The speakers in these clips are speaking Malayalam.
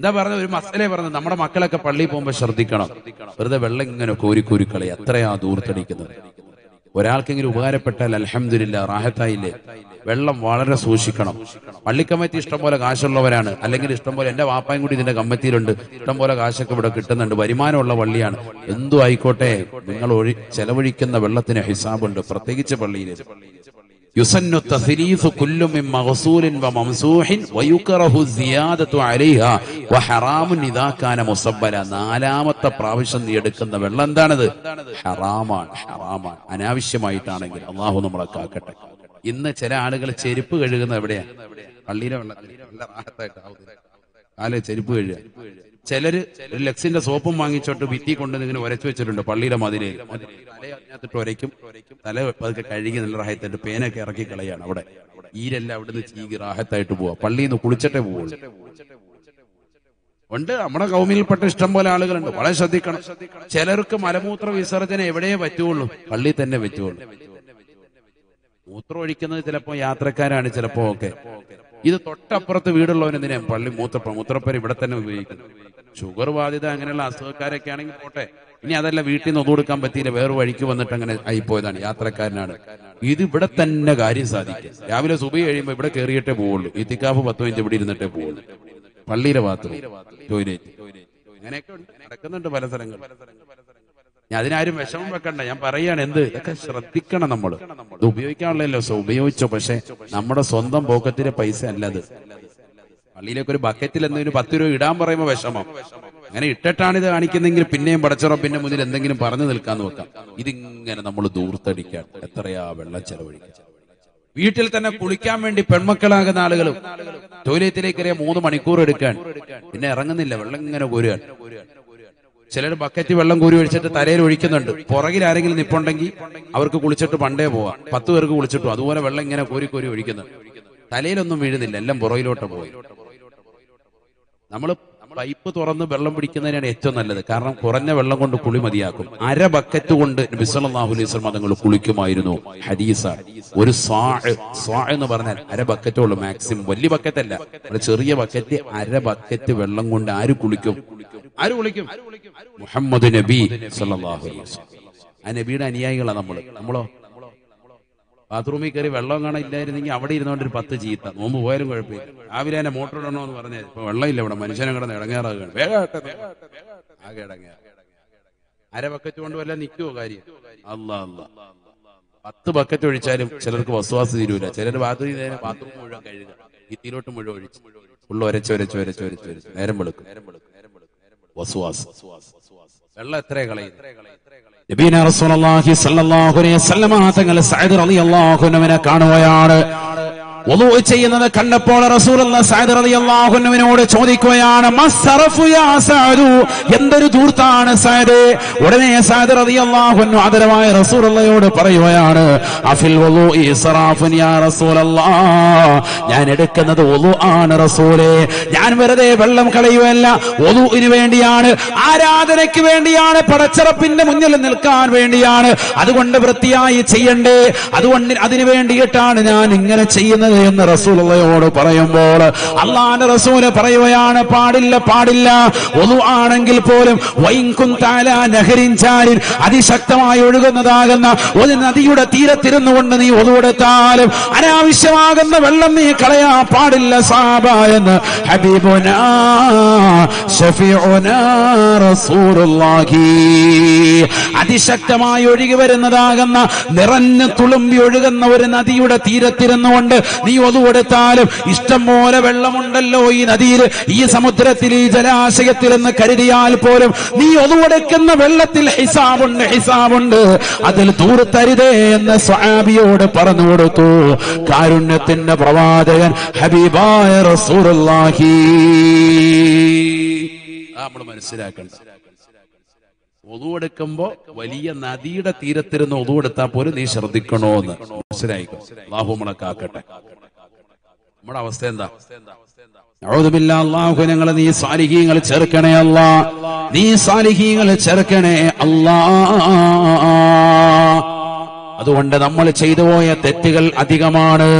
എന്താ പറഞ്ഞ ഒരു മസലെ പറഞ്ഞത് നമ്മുടെ മക്കളൊക്കെ പള്ളിയിൽ പോകുമ്പോൾ ശ്രദ്ധിക്കണം വെറുതെ വെള്ളം ഇങ്ങനെ കോരി കോരി കളി എത്രയാ ദൂർത്തടിക്കുന്നത് ഒരാൾക്കെങ്കിലും ഉപകാരപ്പെട്ടാൽ അലഹമില്ല റാഹത്തായില്ലേ വെള്ളം വളരെ സൂക്ഷിക്കണം പള്ളി കമ്മിറ്റി ഇഷ്ടം പോലെ കാശുള്ളവരാണ് അല്ലെങ്കിൽ ഇഷ്ടം പോലെ എന്റെ വാപ്പായും കൂടി ഇതിന്റെ കമ്മിറ്റിയിലുണ്ട് ഇഷ്ടം പോലെ കാശൊക്കെ ഇവിടെ കിട്ടുന്നുണ്ട് വരുമാനമുള്ള പള്ളിയാണ് എന്തു ആയിക്കോട്ടെ നിങ്ങൾ ഒഴി ചെലവഴിക്കുന്ന വെള്ളത്തിന് ഹിസാബുണ്ട് പ്രത്യേകിച്ച് പള്ളിയിൽ يسن التثليث كل من مغسول وممسوح ويكره الزيادة عليها وحرام إذا كان مصبلا നാലാമത്തെ പ്രാവശ്യം നീ എടുക്കുന്ന വെള്ളം എന്താണത് ഹറാമാണ് ഹറാമാണ് അനാവശ്യമായിട്ടാണെങ്കിൽ അള്ളാഹു നമ്മളെ കാക്കട്ടെ ഇന്ന് ചില ആളുകൾ ചെരുപ്പ് കഴുകുന്നത് എവിടെയാ പള്ളിയിലെ വെള്ളത്തിൽ നല്ല റാഹത്തായിട്ടാവുന്നത് കാല് ചെരുപ്പ് കഴുകുക ചിലര് ഒരു ലക്സിന്റെ സോപ്പും വാങ്ങിച്ചോട്ട് ഭിത്തി കൊണ്ട് ഇങ്ങനെ ഉരച്ചു വെച്ചിട്ടുണ്ട് പള്ളിയുടെ മതിലയിൽ തലയത്തിട്ട് ഉരയ്ക്കും തല പതുക്കെ കഴുകി നല്ല റാഹത്തായിട്ട് പേനൊക്കെ ഇറക്കി കളയാണ് അവിടെ ഈരെല്ലാം അവിടുന്ന് ചീകി റാഹത്തായിട്ട് പോവാ പള്ളിയിൽ നിന്ന് കുളിച്ചിട്ടേ പോവുള്ളൂ ഉണ്ട് നമ്മുടെ കൗമിൽപ്പെട്ട ഇഷ്ടം പോലെ ആളുകളുണ്ട് വളരെ ശ്രദ്ധിക്കണം ചിലർക്ക് മലമൂത്ര വിസർജനം എവിടെയേ പറ്റുള്ളൂ പള്ളിയിൽ തന്നെ പറ്റുള്ളൂ മൂത്രം ഒഴിക്കുന്നത് ചിലപ്പോ യാത്രക്കാരാണ് ചിലപ്പോ ഒക്കെ ഇത് തൊട്ടപ്പുറത്ത് വീടുള്ളവൻ എന്തിനാ പള്ളി മൂത്ര മൂത്രപ്പേര് ഇവിടെ തന്നെ ഉപയോഗിക്കുന്നു ഷുഗർ ബാധിത അങ്ങനെയുള്ള അസുഖക്കാരൊക്കെ ആണെങ്കിൽ പോട്ടെ ഇനി അതല്ല വീട്ടിൽ നിന്ന് ഒതുകൊടുക്കാൻ പറ്റിയില്ല വേറെ വഴിക്ക് വന്നിട്ട് അങ്ങനെ ആയിപ്പോയതാണ് യാത്രക്കാരനാണ് ഇത് ഇവിടെ തന്നെ കാര്യം സാധിക്കും രാവിലെ സുബി കഴിയുമ്പോൾ ഇവിടെ കയറിയിട്ടേ പോവുള്ളൂ ഇത്തിക്കാഫ് പത്ത് മിനിറ്റ് ഇവിടെ ഇരുന്നിട്ടേ പോവുള്ളൂ പള്ളിയിലെ ബാത്റൂം ടോയ്ലറ്റ് അങ്ങനെയൊക്കെ ഉണ്ട് നടക്കുന്നുണ്ട് പല സ്ഥലങ്ങളിൽ ഞാൻ അതിനാരും വിഷമം വെക്കണ്ട ഞാൻ പറയാണ് എന്ത് ഇതൊക്കെ ശ്രദ്ധിക്കണം നമ്മൾ ഇത് ഉപയോഗിക്കാനുള്ളല്ലോ സോ ഉപയോഗിച്ചോ പക്ഷെ നമ്മുടെ സ്വന്തം പോക്കറ്റിലെ പൈസ അല്ലത് പള്ളിയിലേക്ക് ഒരു ബക്കറ്റിൽ എന്തെങ്കിലും പത്ത് രൂപ ഇടാൻ പറയുമ്പോൾ വിഷമം അങ്ങനെ ഇട്ടിട്ടാണ് ഇത് കാണിക്കുന്നെങ്കിൽ പിന്നെയും പടച്ചറോ പിന്നെ മുന്നിൽ എന്തെങ്കിലും പറഞ്ഞു നിൽക്കാന്ന് വെക്കാം ഇതിങ്ങനെ നമ്മൾ ദൂർത്തടിക്കാൻ എത്രയാ വെള്ളം ചെലവഴിക്കാൻ വീട്ടിൽ തന്നെ കുളിക്കാൻ വേണ്ടി പെൺമക്കളാകുന്ന ആളുകളും ടോയ്ലറ്റിലേക്ക് എറിയ മൂന്ന് മണിക്കൂർ എടുക്കാൻ പിന്നെ ഇറങ്ങുന്നില്ല വെള്ളം ഇങ്ങനെ കോരുകയാണ് ചിലർ ബക്കറ്റ് വെള്ളം കോരി ഒഴിച്ചിട്ട് തലയിൽ ഒഴിക്കുന്നുണ്ട് പുറകിൽ ആരെങ്കിലും നിപ്പുണ്ടെങ്കിൽ അവർക്ക് കുളിച്ചിട്ട് പണ്ടേ പോവാം പത്ത് പേർക്ക് കുളിച്ചിട്ടു അതുപോലെ വെള്ളം ഇങ്ങനെ കോരി കോരി ഒഴിക്കുന്നുണ്ട് തലയിലൊന്നും വീഴുന്നില്ല എല്ലാം പുറകിലോട്ട് പോയി നമ്മൾ പൈപ്പ് തുറന്ന് വെള്ളം പിടിക്കുന്നതിനാണ് ഏറ്റവും നല്ലത് കാരണം കുറഞ്ഞ വെള്ളം കൊണ്ട് കുളി മതിയാക്കും അര ബക്കറ്റ് കൊണ്ട് നബിസല്ലാഹു അലൈഹി സ്വലം തങ്ങൾ കുളിക്കുമായിരുന്നു ഹദീസ ഒരു സ്വാ സ്വാ എന്ന് പറഞ്ഞാൽ അര ബക്കറ്റേ ഉള്ളൂ മാക്സിമം വലിയ ബക്കറ്റ് അല്ല ഒരു ചെറിയ ബക്കറ്റ് അര ബക്കറ്റ് വെള്ളം കൊണ്ട് ആര് കുളിക്കും ആര് കുളിക്കും മുഹമ്മദ് നബി സല്ലല്ലാഹു അലൈഹി വസല്ലം ആ നബിയുടെ അനുയായികളാണ് നമ്മള് നമ്മളോ ബാത്റൂമിൽ കയറി വെള്ളം കാണാൻ ഇല്ലായിരുന്നെങ്കിൽ അവിടെ ഇരുന്നോണ്ട് ഒരു പത്ത് ചീത്ത നോമ്പ് പോയാലും കുഴപ്പമില്ല രാവിലെ തന്നെ മോട്ടർ ഇടണോ എന്ന് പറഞ്ഞത് ഇപ്പൊ വെള്ളമില്ല ഇവിടെ മനുഷ്യനെ കിടന്ന് ഇടങ്ങാറാകുകയാണ് വേഗം ഇട്ടെ, വേഗം ഇട്ടെ, വേഗം ഇട്ടെ. ആകെ ഇടങ്ങാറ് അര ബക്കറ്റ് കൊണ്ട് വല്ല നിൽക്കുവോ കാര്യം അല്ല അല്ല പത്ത് ബക്കറ്റ് ഒഴിച്ചാലും ചിലർക്ക് വസ്വാസ് തീരൂല ചിലർ ബാത്റൂമിൽ നേരെ ബാത്റൂം മുഴുവൻ കഴുകുക ഭിത്തിയിലോട്ട് മുഴുവൻ ഒഴിച്ച് ഫുള്ള് ഒരച്ച് ഒരച്ച് ഒരച്ച് ഒരച്ച് ഒരച്ച് നേരം വെളുക്കും വസ്വാസ് വെള്ളം എത്ര കളയുന്നു നബീന റസൂലുള്ളാഹി സ്വല്ലല്ലാഹു അലൈഹി വസല്ലമ തങ്ങൾ സഅദ് റളിയല്ലാഹു അൻഹുവിനെ കാണുകയാണ് വുളൂ ചെയ്യുന്നത് കണ്ടപ്പോൾ റസൂലുള്ള സഅദ് റളിയല്ലാഹു അൻഹുവിനോട് ചോദിക്കുകയാണ് മസ്സറഫു യാ സഅദു എന്തൊരു ധൂർത്താണ് സഅദ് ഉടനെ സഅദ് റളിയല്ലാഹു അൻഹു ആദരവായ റസൂലുള്ളയോട് പറയുകയാണ് അഫിൽ വുളൂ ഇസ്റാഫുൻ യാ റസൂലല്ലാഹ് ഞാൻ എടുക്കുന്നത് വുളൂ ആണ് റസൂലേ ഞാൻ വെറുതെ വെള്ളം കളയുകയല്ല വുളൂഇന് വേണ്ടിയാണ് ആരാധനയ്ക്ക് വേണ്ടിയാണ് പടച്ചറപ്പിന്റെ മുന്നിൽ നിൽക്കാൻ വേണ്ടിയാണ് അതുകൊണ്ട് വൃത്തിയായി ചെയ്യണ്ടേ അതുകൊണ്ട് അതിനു വേണ്ടിയിട്ടാണ് ഞാൻ ഇങ്ങനെ ചെയ്യുന്നത് എന്ന് റസൂലയോട് പറയുമ്പോൾ അള്ളാന്റെ റസൂല് പറയുകയാണ് പാടില്ല പാടില്ല ഒതു ആണെങ്കിൽ പോലും വൈൻകും താല നഹരിൻ ചാരിൻ അതിശക്തമായി ഒഴുകുന്നതാകുന്ന ഒരു നദിയുടെ തീരത്തിരുന്നു കൊണ്ട് നീ ഒതുവെടുത്താലും അനാവശ്യമാകുന്ന വെള്ളം നീ കളയാൻ പാടില്ല സാബ എന്ന് ഹബീബുനാ ഷഫീഉനാ റസൂലുള്ളാഹി അതിശക്തമായി ഒഴുകി വരുന്നതാകുന്ന നിറഞ്ഞു തുളുമ്പി ഒഴുകുന്ന ഒരു നദിയുടെ തീരത്തിരുന്നുകൊണ്ട് നീ ഒതുവെടുത്താലും ഇഷ്ടം പോലെ വെള്ളമുണ്ടല്ലോ ഈ നദിയിൽ ഈ സമുദ്രത്തിൽ ഈ ജലാശയത്തിൽ എന്ന് കരുതിയാൽ പോലും നീ ഒതുവെടുക്കുന്ന വെള്ളത്തിൽ ഹിസാബുണ്ട് ഹിസാബുണ്ട് അതിൽ തൂർത്തരുതേ എന്ന് സ്വാബിയോട് പറഞ്ഞു കൊടുത്തു കാരുണ്യത്തിന്റെ പ്രവാചകൻ ഹബീബായ റസൂറുല്ലാഹി നമ്മൾ മനസ്സിലാക്കണം ഒതുവെടുക്കുമ്പോ വലിയ നദിയുടെ തീരത്തിരുന്ന് ഒതുവെടുത്താൽ പോലും നീ ശ്രദ്ധിക്കണോന്ന് മനസ്സിലായിക്കോ അള്ളാഹു നമ്മളെ കാക്കട്ടെ നമ്മുടെ അവസ്ഥ എന്താ ഔദുബില്ലാ അള്ളാഹു ഞങ്ങളെ നീ സാലിഹീങ്ങൾ ചേർക്കണേ അല്ലാ നീ സാലിഹീങ്ങൾ ചേർക്കണേ അല്ലാ അതുകൊണ്ട് നമ്മൾ ചെയ്തു പോയ തെറ്റുകൾ അധികമാണ്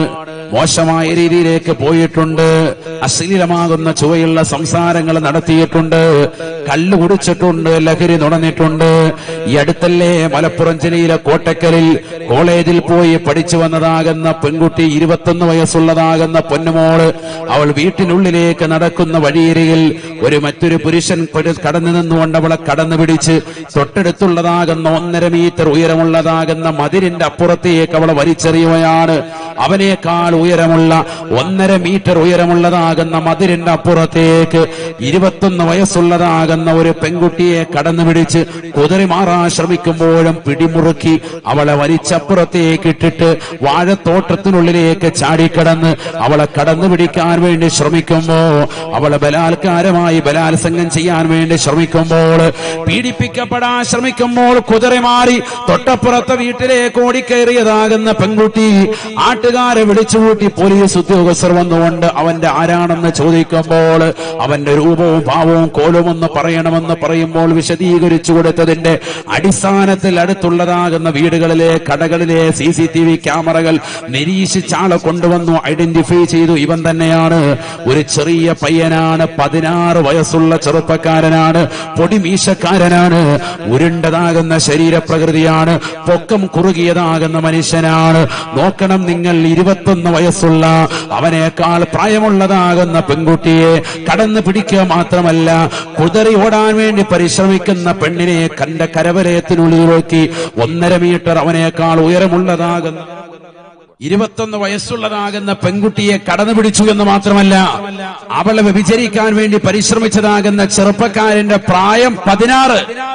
മോശമായ രീതിയിലേക്ക് പോയിട്ടുണ്ട് അശ്ലീലമാകുന്ന ചുവയുള്ള സംസാരങ്ങൾ നടത്തിയിട്ടുണ്ട് കള്ളു കുടിച്ചിട്ടുണ്ട് ലഹരി നുണഞ്ഞിട്ടുണ്ട് ഈ അടുത്തല്ലേ മലപ്പുറം ജില്ലയിലെ കോട്ടക്കലിൽ കോളേജിൽ പോയി പഠിച്ചു വന്നതാകുന്ന പെൺകുട്ടി ഇരുപത്തൊന്ന് വയസ്സുള്ളതാകുന്ന പൊന്നുമോള് അവൾ വീട്ടിനുള്ളിലേക്ക് നടക്കുന്ന വഴിയരികിൽ ഒരു മറ്റൊരു പുരുഷൻ പെരു- കടന്നു നിന്നുകൊണ്ട് അവളെ കടന്നു പിടിച്ച് തൊട്ടടുത്തുള്ളതാകുന്ന ഒന്നര മീറ്റർ ഉയരമുള്ളതാകുന്ന മതിലിന്റെ അപ്പുറത്തേക്ക് അവളെ വലിച്ചെറിയുകയാണ് അവനേക്കാൾ ഉയരമുള്ള ഒന്നര മീറ്റർ ഉയരമുള്ളതാകുന്ന മതിലിന്റെ അപ്പുറത്തേക്ക് ഇരുപത്തൊന്ന് വയസ്സുള്ളതാകുന്ന ഒരു പെൺകുട്ടിയെ കടന്നു പിടിച്ച് കുതിരി മാറാൻ ശ്രമിക്കുമ്പോഴും പിടിമുറുക്കി അവളെ വലിച്ചപ്പുറത്തേക്ക് ഇട്ടിട്ട് വാഴത്തോട്ടത്തിനുള്ളിലേക്ക് ചാടിക്കടന്ന് അവളെ കടന്നു പിടിക്കാൻ വേണ്ടി ശ്രമിക്കുമ്പോ അവളെ ബലാത്കാരമായി ബലാത്സംഗം ചെയ്യാൻ വേണ്ടി ശ്രമിക്കുമ്പോൾ പീഡിപ്പിക്കപ്പെടാൻ ശ്രമിക്കുമ്പോൾ കുതിര മാറി തൊട്ടപ്പുറത്തെ വീട്ടിലേക്ക് ഓടിക്കയറിയതാകുന്ന പെൺകുട്ടി ആട്ടുകാരെ വിളിച്ചുകൂട്ടി പോലീസ് ഉദ്യോഗസ്ഥർ വന്നുകൊണ്ട് അവന്റെ ആരാണെന്ന് ചോദിക്കുമ്പോൾ അവന്റെ രൂപവും ഭാവവും കോലവും ഒന്ന് പറയണമെന്ന് പറയുമ്പോൾ വിശദീകരിച്ചു കൊടുത്തതിന്റെ അടിസ്ഥാനത്തിൽ അടുത്തുള്ളതാകുന്ന വീടുകളിലെ കടകളിലെ സി സി ടി വി ക്യാമറകൾ നിരീക്ഷിച്ചാളെ കൊണ്ടുവന്നു ഐഡന്റിഫൈ ചെയ്തു ഇവൻ തന്നെയാണ് ഒരു ചെറിയ പയ്യനാണ് പതിനാറ് വയസ്സുള്ള ചെറുപ്പക്കാരനാണ് പൊടിമീശക്കാരനാണ് ഉരുണ്ടതാകുന്ന ശരീരപ്രകൃതിയാണ് പൊക്കം കുറുകിയതാകുന്ന മനുഷ്യനാണ് നോക്കണം നിങ്ങൾ ഇരുപത്തൊന്ന് വയസ്സുള്ള അവനേക്കാൾ പ്രായമുള്ളതാകുന്ന പെൺകുട്ടിയെ കടന്നു പിടിക്കുക മാത്രമല്ല കുതിറി ഓടാൻ വേണ്ടി പരിശ്രമിക്കുന്ന പെണ്ണിനെ കണ്ട കരവലയത്തിനുള്ളിൽ നോക്കി ഒന്നര മീറ്റർ അവനേക്കാൾ ഉയരമുള്ളതാകുന്ന ഇരുപത്തൊന്ന് വയസ്സുള്ളതാകുന്ന പെൺകുട്ടിയെ കടന്നു പിടിച്ചു എന്ന് മാത്രമല്ല അവളെ വ്യഭിചരിക്കാൻ വേണ്ടി പരിശ്രമിച്ചതാകുന്ന ചെറുപ്പക്കാരന്റെ പ്രായം പതിനാറ്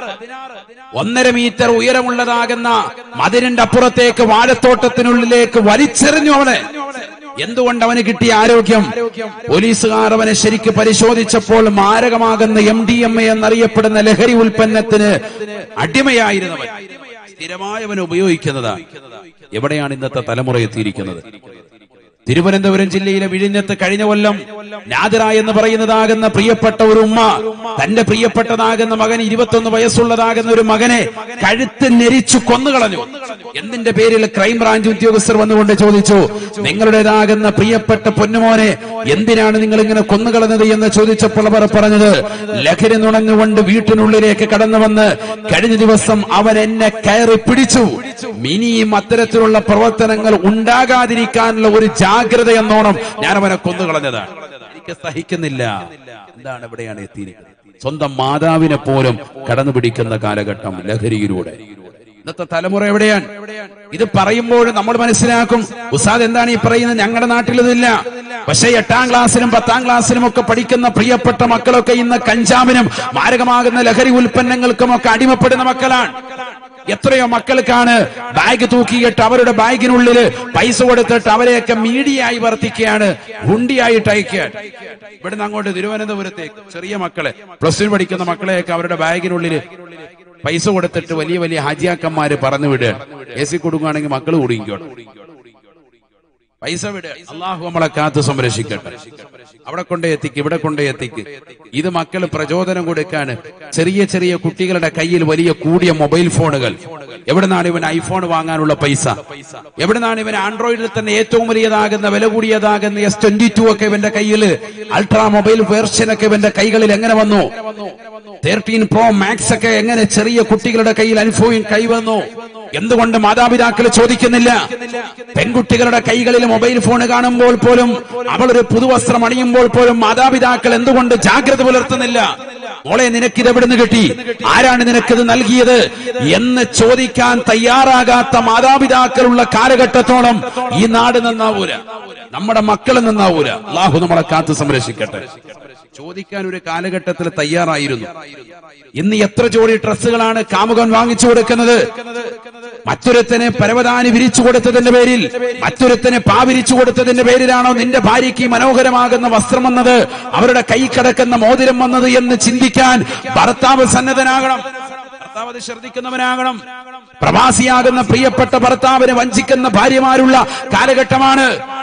ഒന്നര മീറ്റർ ഉയരമുള്ളതാകുന്ന മതിലിന്റെ അപ്പുറത്തേക്ക് വാഴത്തോട്ടത്തിനുള്ളിലേക്ക് വലിച്ചെറിഞ്ഞു അവനെ എന്തുകൊണ്ട് അവന് കിട്ടിയ ആരോഗ്യം പോലീസുകാർ അവനെ ശരിക്ക് പരിശോധിച്ചപ്പോൾ മാരകമാകുന്ന എം ഡി എം എ എന്നറിയപ്പെടുന്ന ലഹരി ഉൽപ്പന്നത്തിന് അടിമയായിരുന്നവൻ സ്ഥിരമായി അവൻ ഉപയോഗിക്കുന്നതാണ് എവിടെയാണ് ഇന്നത്തെ തലമുറ എത്തിയിരിക്കുന്നത് തിരുവനന്തപുരം ജില്ലയിലെ വിഴിഞ്ഞത്ത് കഴിഞ്ഞ കൊല്ലം നാദിറ എന്ന് പറയുന്നതാകുന്ന പ്രിയപ്പെട്ട ഒരു ഉമ്മ തന്റെ പ്രിയപ്പെട്ടതാകുന്ന മകൻ ഇരുപത്തൊന്ന് വയസ്സുള്ളതാകുന്ന ഒരു മകനെ കഴുത്ത് നെരിച്ചു കൊന്നുകളഞ്ഞു എന്തിന്റെ പേരിൽ ക്രൈംബ്രാഞ്ച് ഉദ്യോഗസ്ഥർ വന്നുകൊണ്ട് ചോദിച്ചു നിങ്ങളുടേതാകുന്ന പ്രിയപ്പെട്ട പൊന്നുമോനെ എന്തിനാണ് നിങ്ങൾ ഇങ്ങനെ കൊന്നുകളഞ്ഞത് എന്ന് ചോദിച്ചപ്പോൾ അവർ പറഞ്ഞത് ലഹരി നുണഞ്ഞുകൊണ്ട് വീട്ടിനുള്ളിലേക്ക് കടന്നു വന്ന് കഴിഞ്ഞ ദിവസം അവൻ എന്നെ കയറി പിടിച്ചു ഇനിയും അത്തരത്തിലുള്ള പ്രവർത്തനങ്ങൾ ഉണ്ടാകാതിരിക്കാനുള്ള ഒരു ജാഗ്രത എന്നോണം ഞാൻ അവനെ കൊന്നുകളഞ്ഞതാണ് എനിക്ക് സഹിക്കുന്നില്ല എന്താണ് എവിടെയാണ് എത്തിയിരിക്കുന്നത് സ്വന്തം മാതാവിനെ പോലും കടന്നു പിടിക്കുന്ന കാലഘട്ടം ലഹരിയിലൂടെ ഇന്നത്തെ തലമുറ എവിടെയാണ് ഇത് പറയുമ്പോൾ നമ്മൾ മനസ്സിലാക്കും ഉസാദ് എന്താണ് ഈ പറയുന്നത് ഞങ്ങളുടെ നാട്ടിൽ ഇതില്ല പക്ഷേ എട്ടാം ക്ലാസ്സിലും പത്താം ക്ലാസ്സിലും ഒക്കെ പഠിക്കുന്ന പ്രിയപ്പെട്ട മക്കളൊക്കെ ഇന്ന് കഞ്ചാവിനും മാരകമാകുന്ന ലഹരി ഉൽപ്പന്നങ്ങൾക്കും ഒക്കെ അടിമപ്പെടുന്ന മക്കളാണ് എത്രയോ മക്കൾക്കാണ് ബാഗ് തൂക്കിയിട്ട് അവരുടെ ബാഗിനുള്ളിൽ പൈസ കൊടുത്തിട്ട് അവരെയൊക്കെ മീഡിയയായി വർത്തിക്കുകയാണ് ഹുണ്ടിയായിട്ട് അയക്കുകയാണ് ഇവിടുന്ന് അങ്ങോട്ട് തിരുവനന്തപുരത്തേക്ക് ചെറിയ മക്കളെ പ്ലസ് ടു പഠിക്കുന്ന മക്കളെയൊക്കെ അവരുടെ ബാഗിനുള്ളിൽ പൈസ കൊടുത്തിട്ട് വലിയ വലിയ ഹാജിയാക്കന്മാര് പറഞ്ഞു വിടുകയാണ് എ സി കൊടുക്കുകയാണെങ്കിൽ മക്കൾ കുടുങ്ങിക്കോട്ടെ പൈസ വിടുക അള്ളാഹു നമ്മളെ കാത്തു സംരക്ഷിക്കട്ടെ അവിടെ കൊണ്ടേ എത്തിക്ക് ഇവിടെ കൊണ്ടേ എത്തിക്ക് ഇത് മക്കൾ പ്രചോദനം കൊടുക്കാണ് ചെറിയ ചെറിയ കുട്ടികളുടെ കയ്യിൽ വലിയ കൂടിയ മൊബൈൽ ഫോണുകൾ എവിടുന്നാണ് ഇവൻ ഐഫോൺ വാങ്ങാനുള്ള പൈസ എവിടുന്നാണ് ഇവൻ ആൻഡ്രോയിഡിൽ തന്നെ ഏറ്റവും വലിയതാകുന്ന വില കൂടിയതാകുന്ന എസ് ട്വന്റി ടു ഒക്കെ ഇവന്റെ കയ്യിൽ അൾട്രാ മൊബൈൽ വേർഷൻ ഒക്കെ ഇവന്റെ കൈകളിൽ എങ്ങനെ വന്നു തേർട്ടീൻ പ്രോ മാക്സ് ഒക്കെ എങ്ങനെ ചെറിയ കുട്ടികളുടെ കയ്യിൽ അനുഭവം കൈവന്നു എന്തുകൊണ്ട് മാതാപിതാക്കൾ ചോദിക്കുന്നില്ല പെൺകുട്ടികളുടെ കൈകളിൽ മൊബൈൽ ഫോൺ കാണുമ്പോൾ പോലും അവൾ ഒരു പുതുവസ്ത്രം അണിയുമ്പോൾ പോലും മാതാപിതാക്കൾ എന്തുകൊണ്ട് ജാഗ്രത പുലർത്തുന്നില്ല മോളെ നിനക്കിത് എവിടുന്ന് കിട്ടി ആരാണ് നിനക്കിത് നൽകിയത് എന്ന് ചോദിക്കാൻ തയ്യാറാകാത്ത മാതാപിതാക്കളുള്ള കാലഘട്ടത്തോളം ഈ നാട് നന്നാവൂല നമ്മുടെ മക്കൾ നന്നാവൂല അള്ളാഹു നമ്മളെ കാത്തു സംരക്ഷിക്കട്ടെ ചോദിക്കാൻ ഒരു കാലഘട്ടത്തിൽ തയ്യാറായിരുന്നു ഇന്ന് എത്ര ജോഡി ഡ്രസ്സുകളാണ് കാമുകൻ വാങ്ങിച്ചു കൊടുക്കുന്നത് മറ്റൊരുത്തന് പരവതാനി വിരിച്ചു കൊടുത്തതിന്റെ പേരിൽ മറ്റൊരുത്തന് പാവിരിച്ചു കൊടുത്തതിന്റെ പേരിലാണോ നിന്റെ ഭാര്യയ്ക്ക് ഈ മനോഹരമാകുന്ന വസ്ത്രം വന്നത് അവരുടെ കൈ കിടക്കുന്ന മോതിരം വന്നത് എന്ന് ചിന്തിക്കാൻ ഭർത്താവ് സന്നദ്ധനാകണം ഭർത്താവ് അത് ശ്രദ്ധിക്കുന്നവനാകണം പ്രവാസിയാകുന്ന പ്രിയപ്പെട്ട ഭർത്താവിനെ വഞ്ചിക്കുന്ന ഭാര്യമാരുള്ള കാലഘട്ടമാണ്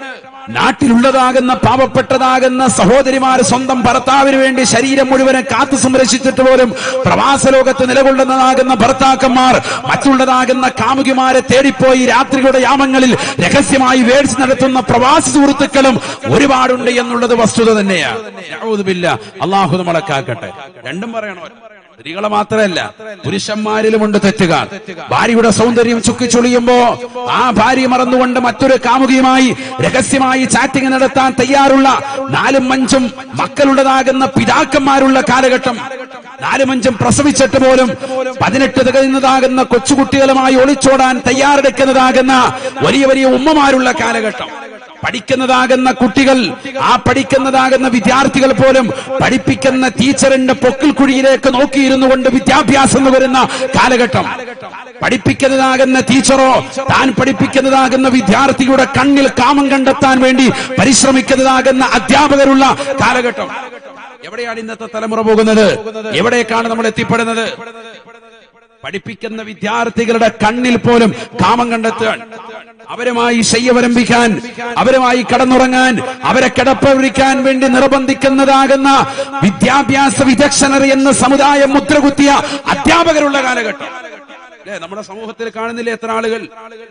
നാട്ടിലുള്ളതാകുന്ന പാവപ്പെട്ടതാകുന്ന സഹോദരിമാര് സ്വന്തം ഭർത്താവിന് വേണ്ടി ശരീരം മുഴുവനും കാത്തു സംരക്ഷിച്ചിട്ട് പോലും പ്രവാസ ലോകത്ത് നിലകൊള്ളുന്നതാകുന്ന ഭർത്താക്കന്മാർ മറ്റുള്ളതാകുന്ന കാമുകിമാരെ തേടിപ്പോയി രാത്രിയുടെ യാമങ്ങളിൽ രഹസ്യമായി വേഴ്സ് നടത്തുന്ന പ്രവാസി സുഹൃത്തുക്കളും ഒരുപാടുണ്ട് എന്നുള്ളത് വസ്തുത തന്നെയാണ് യഊദുബില്ല. അള്ളാഹു നമ്മളെ കാക്കട്ടെ രണ്ടും പറയണോ സ്ത്രീകളെ മാത്രമല്ല പുരുഷന്മാരിലുമുണ്ട് തെറ്റുകാർ ഭാര്യയുടെ സൗന്ദര്യം ചുക്കിച്ചുളിയുമ്പോ ആ ഭാര്യ മറന്നുകൊണ്ട് മറ്റൊരു കാമുകിയുമായി രഹസ്യമായി ചാറ്റിംഗ് നടത്താൻ തയ്യാറുള്ള നാലും അഞ്ചും മക്കളുള്ളതാകുന്ന പിതാക്കന്മാരുള്ള കാലഘട്ടം നാലും അഞ്ചും പ്രസവിച്ചിട്ട് പോലും പതിനെട്ട് തികയുന്നതാകുന്ന കൊച്ചുകുട്ടികളുമായി ഒളിച്ചോടാൻ തയ്യാറെടുക്കുന്നതാകുന്ന വലിയ വലിയ ഉമ്മമാരുള്ള കാലഘട്ടം പഠിക്കുന്നതാകുന്ന കുട്ടികൾ ആ പഠിക്കുന്നതാകുന്ന വിദ്യാർത്ഥികൾ പോലും പഠിപ്പിക്കുന്ന ടീച്ചറിന്റെ പൊക്കിൽ കുഴിയിലേക്ക് നോക്കിയിരുന്നു കൊണ്ട് വിദ്യാഭ്യാസം എന്ന് വരുന്ന കാലഘട്ടം പഠിപ്പിക്കുന്നതാകുന്ന ടീച്ചറോ താൻ പഠിപ്പിക്കുന്നതാകുന്ന വിദ്യാർത്ഥിയുടെ കണ്ണിൽ കാമം കണ്ടെത്താൻ വേണ്ടി പരിശ്രമിക്കുന്നതാകുന്ന അധ്യാപകരുള്ള കാലഘട്ടം എവിടെയാണ് ഇന്നത്തെ തലമുറ പോകുന്നത് എവിടേക്കാണ് നമ്മൾ എത്തിപ്പെടുന്നത് പഠിപ്പിക്കുന്ന വിദ്യാർത്ഥികളുടെ കണ്ണിൽ പോലും കാമം കണ്ടെത്താൻ അവരുമായി ശയ്യവരംഭിക്കാൻ അവരുമായി കടന്നുറങ്ങാൻ അവരെ കിടപ്പവിക്കാൻ വേണ്ടി നിർബന്ധിക്കുന്നതാകുന്ന വിദ്യാഭ്യാസ വിദഗ്ധനർ എന്ന സമുദായം മുദ്രകുത്തിയ അധ്യാപകരുള്ള കാലഘട്ടം അല്ലേ നമ്മുടെ സമൂഹത്തിൽ കാണുന്നില്ലേ എത്ര ആളുകൾ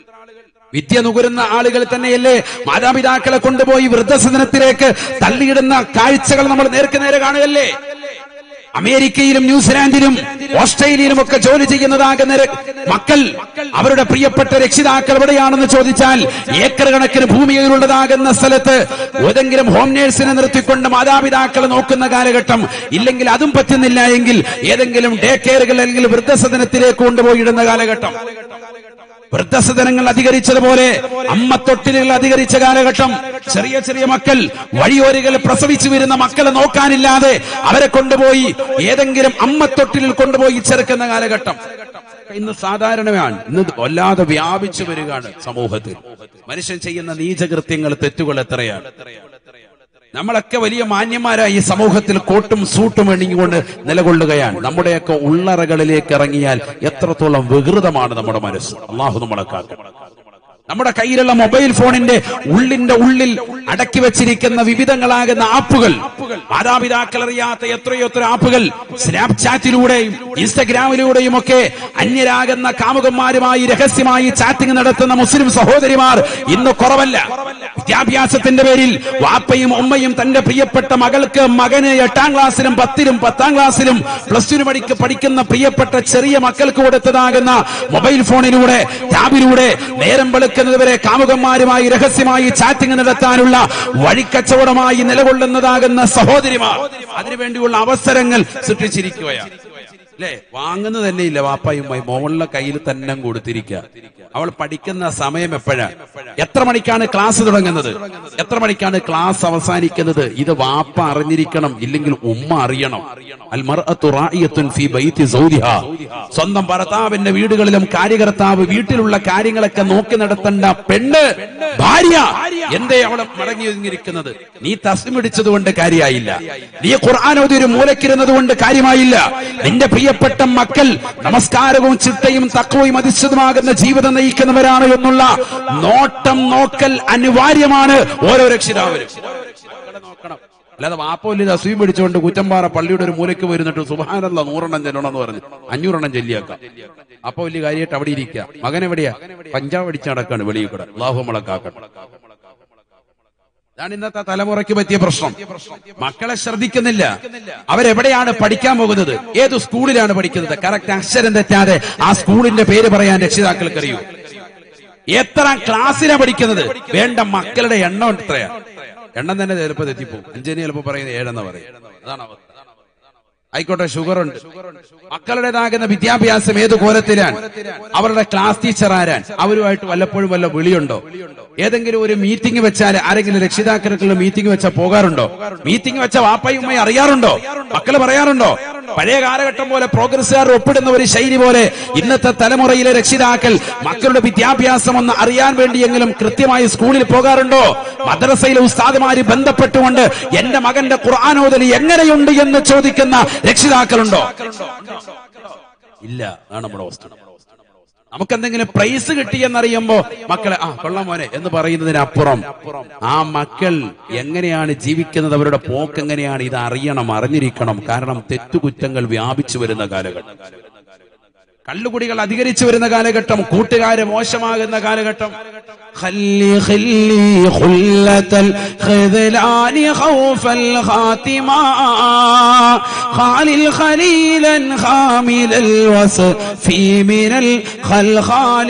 വിദ്യ നുകരുന്ന ആളുകൾ തന്നെയല്ലേ മാതാപിതാക്കളെ കൊണ്ടുപോയി വൃദ്ധസദനത്തിലേക്ക് തള്ളിയിടുന്ന കാഴ്ചകൾ നമ്മൾ നേർക്ക് നേരെ കാണുകയല്ലേ അമേരിക്കയിലും ന്യൂസിലാൻഡിലും ഓസ്ട്രേലിയയിലും ഒക്കെ ജോലി ചെയ്യുന്നതാകുന്ന ര- മക്കൾ അവരുടെ പ്രിയപ്പെട്ട രക്ഷിതാക്കൾ എവിടെയാണെന്ന് ചോദിച്ചാൽ ഏക്കർ കണക്കിന് ഭൂമിയിലുള്ളതാകുന്ന സ്ഥലത്ത് ഏതെങ്കിലും ഹോം നേഴ്സിനെ നിർത്തിക്കൊണ്ട് മാതാപിതാക്കളെ നോക്കുന്ന കാലഘട്ടം ഇല്ലെങ്കിൽ അതും പറ്റുന്നില്ല എങ്കിൽ ഏതെങ്കിലും ഡേ കെയറുകൾ അല്ലെങ്കിൽ വൃദ്ധസദനത്തിലേക്ക് കൊണ്ടുപോയി ഇടുന്ന കാലഘട്ടം വൃദ്ധസദനങ്ങൾ അധികരിച്ചതുപോലെ അമ്മത്തൊട്ടിലുകൾ അധികരിച്ച കാലഘട്ടം ചെറിയ ചെറിയ മക്കൾ വഴിയോരികൾ പ്രസവിച്ചു വരുന്ന മക്കളെ നോക്കാനില്ലാതെ അവരെ കൊണ്ടുപോയി ഏതെങ്കിലും അമ്മത്തൊട്ടിലിൽ കൊണ്ടുപോയി ചെറുക്കുന്ന കാലഘട്ടം ഇന്ന് സാധാരണമാണ് ഇന്ന് വല്ലാതെ വ്യാപിച്ചു വരികയാണ് സമൂഹത്തിൽ മനുഷ്യൻ ചെയ്യുന്ന നീചകൃത്യങ്ങൾ തെറ്റുകൾ എത്രയാണ് നമ്മളൊക്കെ വലിയ മാന്യന്മാരായി ഈ സമൂഹത്തിൽ കോട്ടും സൂട്ടും എണ്ണിക്കൊണ്ട് നിലകൊള്ളുകയാണ് നമ്മുടെയൊക്കെ ഉള്ളറകളിലേക്ക് ഇറങ്ങിയാൽ എത്രത്തോളം വികൃതമാണ് നമ്മുടെ മനസ്സ് അള്ളാഹു നമ്മളെ കാക്കും നമ്മുടെ കയ്യിലുള്ള മൊബൈൽ ഫോണിന്റെ ഉള്ളിന്റെ ഉള്ളിൽ അടക്കി വെച്ചിരിക്കുന്ന വിവിധങ്ങളാകുന്ന ആപ്പുകൾ മാതാപിതാക്കൾ അറിയാത്ത എത്രയോ എത്ര ആപ്പുകൾ സ്നാപ്ചാറ്റിലൂടെയും ഇൻസ്റ്റഗ്രാമിലൂടെയും ഒക്കെ അന്യരാകുന്ന കാമുകന്മാരുമായി രഹസ്യമായി ചാറ്റിംഗ് നടത്തുന്ന മുസ്ലിം സഹോദരിമാർ ഇന്ന് കുറവല്ല വിദ്യാഭ്യാസത്തിന്റെ പേരിൽ വാപ്പയും ഉമ്മയും തന്റെ പ്രിയപ്പെട്ട മകൾക്ക് മകന് എട്ടാം ക്ലാസ്സിലും പത്തിലും പത്താം ക്ലാസ്സിലും പ്ലസ് ടുവിന് പഠിക്ക പഠിക്കുന്ന പ്രിയപ്പെട്ട ചെറിയ മക്കൾക്ക് കൊടുത്തതാകുന്ന മൊബൈൽ ഫോണിലൂടെ ടാബിലൂടെ നേരം വെളുക്കുന്നതുവരെ കാമുകന്മാരുമായി രഹസ്യമായി ചാറ്റിംഗ് നടത്താനുള്ള വഴിക്കച്ചവടമായി നിലകൊള്ളുന്നതാകുന്ന സഹോദരിമാർ അതിനുവേണ്ടിയുള്ള അവസരങ്ങൾ സൃഷ്ടിച്ചിരിക്കുകയാണ് അല്ലേ വാങ്ങുന്നത് തന്നെ ഇല്ല വാപ്പായും മോളുടെ കയ്യിൽ തന്നെ കൊടുത്തിരിക്കുക അവൾ പഠിക്കുന്ന സമയം എപ്പോഴാ എത്ര മണിക്കാണ് ക്ലാസ് തുടങ്ങുന്നത് എത്ര മണിക്കാണ് ക്ലാസ് അവസാനിക്കുന്നത് ഇത് വാപ്പ അറിഞ്ഞിരിക്കണം ഇല്ലെങ്കിൽ ഉമ്മ അറിയണം അൽ മർഅത്തു റാഇയത്തുൻ ഫീ ബൈത്തി സൗദിഹാ. സ്വന്തം ഭർത്താവിന്റെ വീടുകളിലും കാര്യകർത്താവ് വീട്ടിലുള്ള കാര്യങ്ങളൊക്കെ നോക്കി നടത്തേണ്ട പെണ്ണ് ഭാര്യ എന്തേ അവളെ മടങ്ങി ഒതുങ്ങിയിരിക്കുന്നത് നീ തസ്മിടിച്ചത് കൊണ്ട് കാര്യമായില്ല നീ ഖുർആാനോദി ഒരു മൂലക്കിരുന്നത് കൊണ്ട് കാര്യമായില്ല നിന്റെ പ്രിയപ്പെട്ട മക്കൾ നമസ്കാരവും ചിട്ടയും തക്കവയും അതിശുദ്ധമാകുന്ന ജീവിതം നയിക്കുന്നവരാണ് എന്നുള്ള നോട്ടം നോക്കൽ അനിവാര്യമാണ് ഓരോ രക്ഷിതാവിനും മക്കളെ നോക്കണം അല്ലാതെ വാപ്പോല്ലി അസൂയം പിടിച്ചുകൊണ്ട് കുറ്റമ്പാറ പള്ളിയുടെ ഒരു മൂലയ്ക്ക് വരുന്നിട്ട് സുബാനല്ല നൂറെണ്ണം ചെല്ലണം എന്ന് പറഞ്ഞു അഞ്ഞൂറെണ്ണം ചെല്ലിയാക്കാം അപ്പൊ വലിയ കാര്യമായിട്ട് അവിടെ ഇരിക്കുക മകൻ എവിടെയാ പഞ്ചാബ് അടിച്ച് നടക്കാണ് വെളിയിൽ കൂടെ അള്ളാഹു നമ്മളെ കാക്കണം ഇതാണ് ഇന്നത്തെ തലമുറയ്ക്ക് പറ്റിയ പ്രശ്നം മക്കളെ ശ്രദ്ധിക്കുന്നില്ല അവരെവിടെയാണ് പഠിക്കാൻ പോകുന്നത് ഏത് സ്കൂളിലാണ് പഠിക്കുന്നത് കറക്റ്റ് അക്ഷരം തെറ്റാതെ ആ സ്കൂളിന്റെ പേര് പറയാൻ രക്ഷിതാക്കൾക്ക് അറിയൂ എത്ര ക്ലാസ്സിലാണ് പഠിക്കുന്നത് വേണ്ട മക്കളുടെ എണ്ണം എത്രയാ എണ്ണം തന്നെ ചിലപ്പോൾ തെറ്റിപ്പോവും അഞ്ചിന് ചിലപ്പോൾ പറയുന്നത് ഏഴെന്ന് പറയും അതാണ് അവസ്ഥ ആയിക്കോട്ടെ ഷുഗർ ഉണ്ട് മക്കളുടേതാകുന്ന വിദ്യാഭ്യാസം ഏത് കോലത്തിലാണ് അവരുടെ ക്ലാസ് ടീച്ചർ ആരാൻ അവരുമായിട്ട് വല്ലപ്പോഴും വല്ല വിളിയുണ്ടോ ഏതെങ്കിലും ഒരു മീറ്റിംഗ് വെച്ചാൽ ആരെങ്കിലും രക്ഷിതാക്കൾക്കുള്ള മീറ്റിംഗ് വെച്ചാൽ പോകാറുണ്ടോ മീറ്റിംഗ് വെച്ച വാപ്പയും ഉമ്മയും അറിയാറുണ്ടോ മക്കള് പറയാറുണ്ടോ പഴയ കാലഘട്ടം പോലെ പ്രോഗ്രസ്സുകാർ ഒപ്പിടുന്ന ഒരു ശൈലി പോലെ ഇന്നത്തെ തലമുറയിലെ രക്ഷിതാക്കൾ മക്കളുടെ വിദ്യാഭ്യാസം ഒന്ന് അറിയാൻ വേണ്ടിയെങ്കിലും കൃത്യമായി സ്കൂളിൽ പോകാറുണ്ടോ മദ്രസയിലെ ഉസ്താദുമാര് ബന്ധപ്പെട്ടുകൊണ്ട് എന്റെ മകന്റെ ഖുർആാനോദലി എങ്ങനെയുണ്ട് എന്ന് ചോദിക്കുന്ന രക്ഷിതാക്കളുണ്ടോ ഇല്ല അതാണ് നമ്മുടെ അവസ്ഥ നമുക്കെന്തെങ്കിലും പ്രൈസ് കിട്ടിയെന്നറിയുമ്പോ മക്കളെ ആ കൊള്ളാം മോനെ എന്ന് പറയുന്നതിനപ്പുറം ആ മക്കൾ എങ്ങനെയാണ് ജീവിക്കുന്നത് അവരുടെ പോക്ക് എങ്ങനെയാണ് ഇത് അറിയണം അറിഞ്ഞിരിക്കണം കാരണം തെറ്റുകുറ്റങ്ങൾ വ്യാപിച്ചു വരുന്ന കാലഘട്ടം കള്ളുകുടികൾ അധികരിച്ചു വരുന്ന കാലഘട്ടം കൂട്ടുകാര് മോശമാകുന്ന കാലഘട്ടം خلي خلي خلة الخذلان خوف الخاتمة خالي خليلا خامل الوصف من الخلخال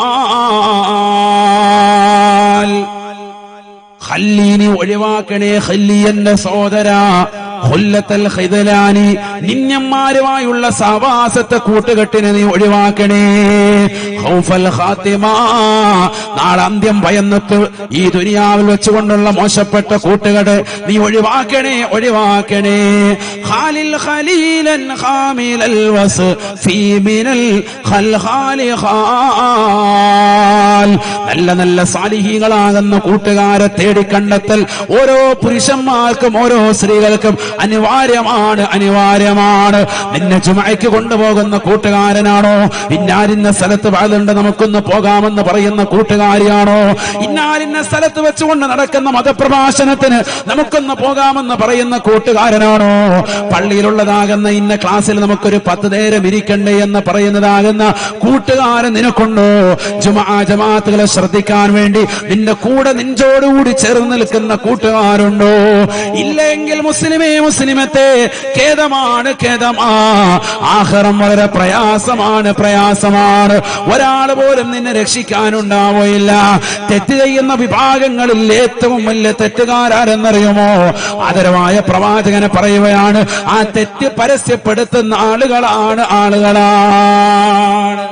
خال ഖല്ലീനി ഒഴിവാക്കണേ ഖല്ലി എന്റെ സോദര കൊല്ലത്തൽ ഖൈദലാനി നിന്യന്മാരുമായുള്ള സഹവാസത്തെ കൂട്ടുകെട്ടിനെ നീ ഒഴിവാക്കണേ ഖൗഫൽ ഖാത്തിമ നാളെ അന്ത്യം ഭയന്നിട്ട് ഈ ദുനിയാവിൽ വെച്ചുകൊണ്ടുള്ള മോശപ്പെട്ട കൂട്ടുകെട്ട് നീ ഒഴിവാക്കണേ ഒഴിവാക്കണേ ഖാലിൽ ഖലീലൻ ഖാമിലൽ വസ് ഫീ മിനൽ ഖൽഖാലി ഖാൽ നല്ല നല്ല സാലിഹികളാകുന്ന കൂട്ടുകാരെ തേടി കണ്ടെത്തൽ ഓരോ പുരുഷന്മാർക്കും ഓരോ സ്ത്രീകൾക്കും അനിവാര്യമാണ് അനിവാര്യമാണ് നിന്നെ ചുമയ്ക്ക് കൊണ്ടുപോകുന്ന കൂട്ടുകാരനാണോ ഇന്നാലിന്ന സ്ഥലത്ത് വാഴുണ്ട് നമുക്കൊന്ന് പോകാമെന്ന് പറയുന്ന കൂട്ടുകാരിയാണോ ഇന്നാലിന്ന സ്ഥലത്ത് വെച്ചുകൊണ്ട് നടക്കുന്ന മതപ്രഭാഷണത്തിന് നമുക്കൊന്ന് പോകാമെന്ന് പറയുന്ന കൂട്ടുകാരനാണോ പള്ളിയിലുള്ളതാകുന്ന ഇന്ന ക്ലാസ്സിൽ നമുക്കൊരു പത്ത് നേരം ഇരിക്കണ്ടേ എന്ന് പറയുന്നതാകുന്ന കൂട്ടുകാരൻ നിനക്കുണ്ടോ ജുമാ ജമാഅത്തുകളെ ശ്രദ്ധിക്കാൻ വേണ്ടി നിന്റെ കൂടെ നെഞ്ചോടുകൂടി ചേർന്ന് നിൽക്കുന്ന കൂട്ടുകാരുണ്ടോ ഇല്ലെങ്കിൽ മുസ്ലിമേ മുസ്ലിമത്തെ ഖേദമാണ് ഖേദമാ ആഹ്റം വളരെ പ്രയാസമാണ് പ്രയാസമാണ് ഒരാൾ പോലും നിന്നെ രക്ഷിക്കാനുണ്ടാവുകയില്ല തെറ്റ് ചെയ്യുന്ന വിഭാഗങ്ങളിൽ ഏറ്റവും വലിയ തെറ്റുകാരെന്നറിയുമോ ആദരവായ പ്രവാചകനെ പറയുകയാണ് ആ തെറ്റ് പരസ്യപ്പെടുത്തുന്ന ആളുകളാണ് ആളുകളാണ്